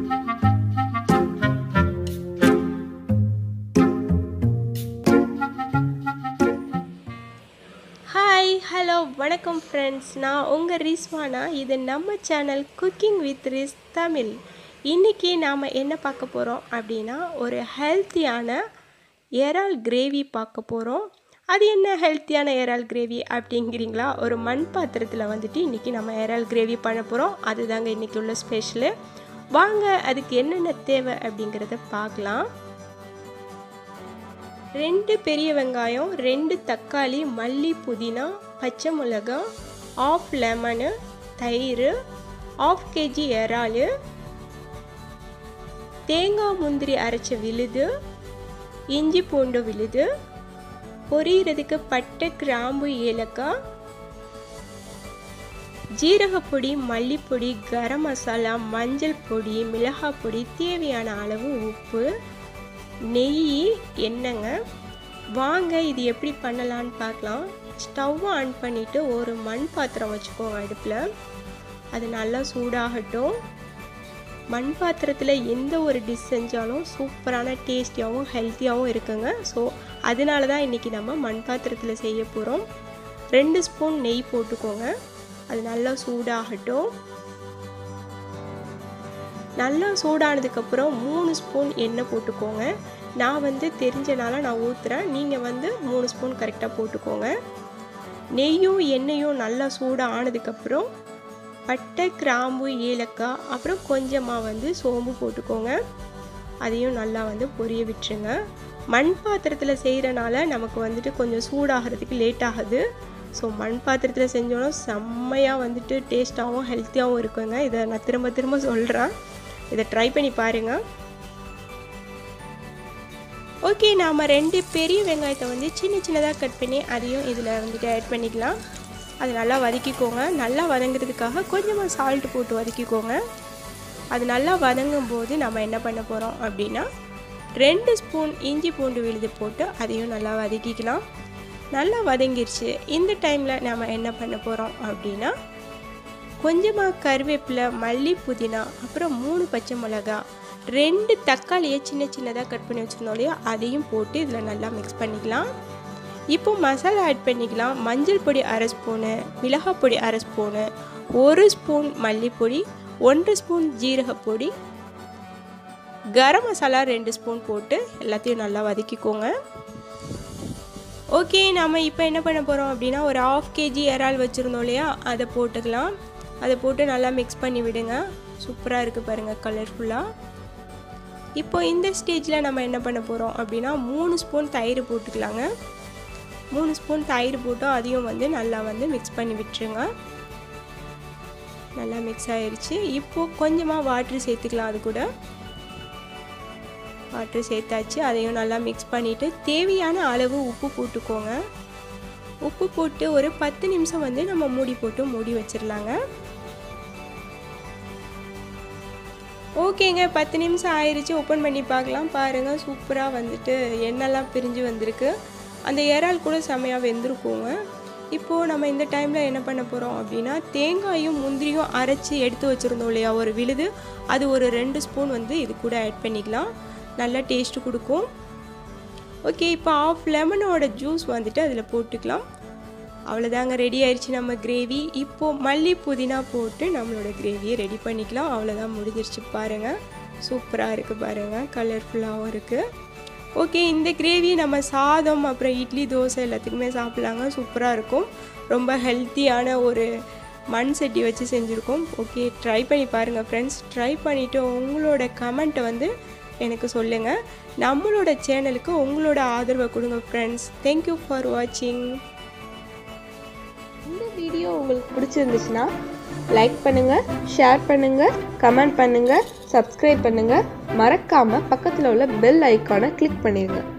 hi hello வணக்கம் friends நான் உங்கள் ரிஸ்வானா இது நம்ம channel cooking with Riz Tamil இன்றைக்கி நாம் என்ன பார்க்க போகிறோம் அப்படின்னா ஒரு ஹெல்த்தியான இறால் கிரேவி பார்க்க போகிறோம் அது என்ன ஹெல்த்தியான இறால் கிரேவி அப்படிங்கிறீங்களா ஒரு மண் பாத்திரத்தில் வந்துட்டு இன்றைக்கி நம்ம இறால் கிரேவி பண்ண போகிறோம் அதுதாங்க இன்றைக்கி உள்ள ஸ்பெஷலு வாங்க அதுக்கு என்னென்ன தேவை அப்படிங்கிறத பார்க்கலாம் ரெண்டு பெரிய வெங்காயம் ரெண்டு தக்காளி மல்லி புதினா பச்சை மிளகாய் ஆஃப் லெமனு தயிர் ஆஃப் கேஜி இறால் தேங்காய் முந்திரி அரைச்ச விழுது இஞ்சி பூண்டு விழுது பொரியிறதுக்கு பட்டை கிராம்பு ஏலக்காய் ஜீரகப்பொடி மல்லிப்பொடி கரம் மசாலா மஞ்சள் பொடி மிளகாய் பொடி தேவையான அளவு உப்பு நெய் எண்ணெய்ங்க வாங்க இது எப்படி பண்ணலான்னு பார்க்கலாம் ஸ்டவ்வை ஆன் பண்ணிவிட்டு ஒரு மண் பாத்திரம் வச்சுக்கோங்க அடுப்பில் அது நல்லா சூடாகட்டும் மண் பாத்திரத்தில் எந்த ஒரு டிஷ் செஞ்சாலும் சூப்பரான டேஸ்டியாகவும் ஹெல்த்தியாகவும் இருக்குங்க ஸோ அதனால தான் இன்றைக்கி நம்ம மண் பாத்திரத்தில் செய்ய போகிறோம் ரெண்டு ஸ்பூன் நெய் போட்டுக்கோங்க அது நல்லா சூடாகட்டும் நல்லா சூடானதுக்கப்புறம் மூணு ஸ்பூன் எண்ணெய் போட்டுக்கோங்க நான் வந்து தெரிஞ்சனால நான் ஊற்றுறேன் நீங்கள் வந்து மூணு ஸ்பூன் கரெக்டாக போட்டுக்கோங்க நெய்யும் எண்ணெயும் நல்லா சூடாக ஆனதுக்கப்புறம் பட்டை கிராம்பு ஏலக்காய் அப்புறம் கொஞ்சமாக வந்து சோம்பு போட்டுக்கோங்க அதையும் நல்லா வந்து பொரிய விட்டுருங்க மண் பாத்திரத்தில் செய்கிறனால நமக்கு வந்துட்டு கொஞ்சம் சூடாகிறதுக்கு லேட் ஆகுது ஸோ மண் பாத்திரத்தில் செஞ்சோன்னா செம்மையாக வந்துட்டு டேஸ்ட்டாகவும் ஹெல்த்தியாகவும் இருக்குங்க இதை நான் திரும்ப திரும்ப சொல்கிறேன் இதை ட்ரை பண்ணி பாருங்கள் ஓகே நாம் ரெண்டு பெரிய வெங்காயத்தை வந்து சின்ன சின்னதாக கட் பண்ணி அதையும் இதில் வந்துட்டு ஆட் பண்ணிக்கலாம் அது நல்லா வதக்கிக்கோங்க நல்லா வதங்குறதுக்காக கொஞ்சமாக சால்ட் போட்டு வதக்கிக்கோங்க அது நல்லா வதங்கும் போது நம்ம என்ன பண்ண போகிறோம் அப்படின்னா ரெண்டு ஸ்பூன் இஞ்சி பூண்டு விழுது போட்டு அதையும் நல்லா வதக்கிக்கலாம் நல்லா வதங்கிருச்சு இந்த டைமில் நம்ம என்ன பண்ண போகிறோம் அப்படின்னா கொஞ்சமாக கருவேப்பிலை மல்லி புதினா அப்புறம் மூணு பச்சை மிளகா ரெண்டு தக்காளியை சின்ன சின்னதாக கட் பண்ணி வச்சுருந்தோம் இல்லையா அதையும் போட்டு இதில் நல்லா மிக்ஸ் பண்ணிக்கலாம் இப்போ மசாலா ஆட் பண்ணிக்கலாம் மஞ்சள் பொடி அரை ஸ்பூனு மிளகாய் பொடி அரை ஸ்பூனு ஒரு ஸ்பூன் மல்லிப்பொடி ஒன்றரை ஸ்பூன் ஜீரகப்பொடி கரம் மசாலா ரெண்டு ஸ்பூன் போட்டு எல்லாத்தையும் நல்லா வதக்கிக்கோங்க ஓகே நம்ம இப்போ என்ன பண்ண போகிறோம் அப்படின்னா ஒரு ஆஃப் கேஜி இறால் வச்சுருந்தோம் இல்லையா அதை போட்டுக்கலாம் அதை போட்டு நல்லா மிக்ஸ் பண்ணி விடுங்க சூப்பராக இருக்குது பாருங்கள் கலர்ஃபுல்லாக இப்போ இந்த ஸ்டேஜில் நம்ம என்ன பண்ண போகிறோம் அப்படின்னா மூணு ஸ்பூன் தயிர் போட்டுக்கலாங்க மூணு ஸ்பூன் தயிர் போட்டு அதையும் வந்து நல்லா வந்து மிக்ஸ் பண்ணி விட்டுருங்க நல்லா மிக்ஸ் ஆயிடுச்சு இப்போது கொஞ்சமாக வாட்ரு சேர்த்துக்கலாம் அது கூட வாட்ரு சேர்த்தாச்சு அதையும் நல்லா மிக்ஸ் பண்ணிவிட்டு தேவையான அளவு உப்பு போட்டுக்கோங்க உப்பு போட்டு ஒரு பத்து நிமிஷம் வந்து நம்ம மூடி போட்டு மூடி வச்சிடலாங்க ஓகேங்க பத்து நிமிஷம் ஆயிடுச்சு ஓப்பன் பண்ணி பார்க்கலாம் பாருங்கள் சூப்பராக வந்துட்டு எண்ணெய்லாம் பிரிஞ்சு வந்திருக்கு அந்த இறால் கூட செமையாக வெந்திருக்குங்க இப்போது நம்ம இந்த டைமில் என்ன பண்ண போகிறோம் அப்படின்னா தேங்காயும் முந்திரியும் அரைச்சி எடுத்து வச்சுருந்தோம் இல்லையா ஒரு விழுது அது ஒரு ரெண்டு ஸ்பூன் வந்து இது கூட ஆட் பண்ணிக்கலாம் நல்லா டேஸ்ட்டு கொடுக்கும் ஓகே இப்போ ஆஃப் லெமனோட ஜூஸ் வந்துட்டு அதில் போட்டுக்கலாம் அவ்வளோதாங்க ரெடி ஆயிடுச்சு நம்ம கிரேவி இப்போது மல்லி புதினா போட்டு நம்மளோட கிரேவியை ரெடி பண்ணிக்கலாம் அவ்வளோதான் முடிஞ்சிருச்சு பாருங்கள் சூப்பராக இருக்குது பாருங்கள் கலர்ஃபுல்லாகவும் இருக்குது ஓகே இந்த கிரேவி நம்ம சாதம் அப்புறம் இட்லி தோசை எல்லாத்துக்குமே சாப்பிட்லாங்க சூப்பராக இருக்கும் ரொம்ப ஹெல்த்தியான ஒரு மண் சட்டி வச்சு செஞ்சுருக்கோம் ஓகே ட்ரை பண்ணி பாருங்கள் ஃப்ரெண்ட்ஸ் ட்ரை பண்ணிவிட்டு உங்களோட கமெண்ட்டை வந்து எனக்கு சொல்லுங்கள் நம்மளோட சேனலுக்கு உங்களோட ஆதரவை கொடுங்க ஃப்ரெண்ட்ஸ் தேங்க்யூ ஃபார் வாட்சிங் இந்த வீடியோ உங்களுக்கு பிடிச்சிருந்துச்சுன்னா லைக் பண்ணுங்கள் ஷேர் பண்ணுங்கள் கமெண்ட் பண்ணுங்கள் சப்ஸ்கிரைப் பண்ணுங்கள் மறக்காமல் பக்கத்தில் உள்ள பெல் ஐக்கானை கிளிக் பண்ணிடுங்க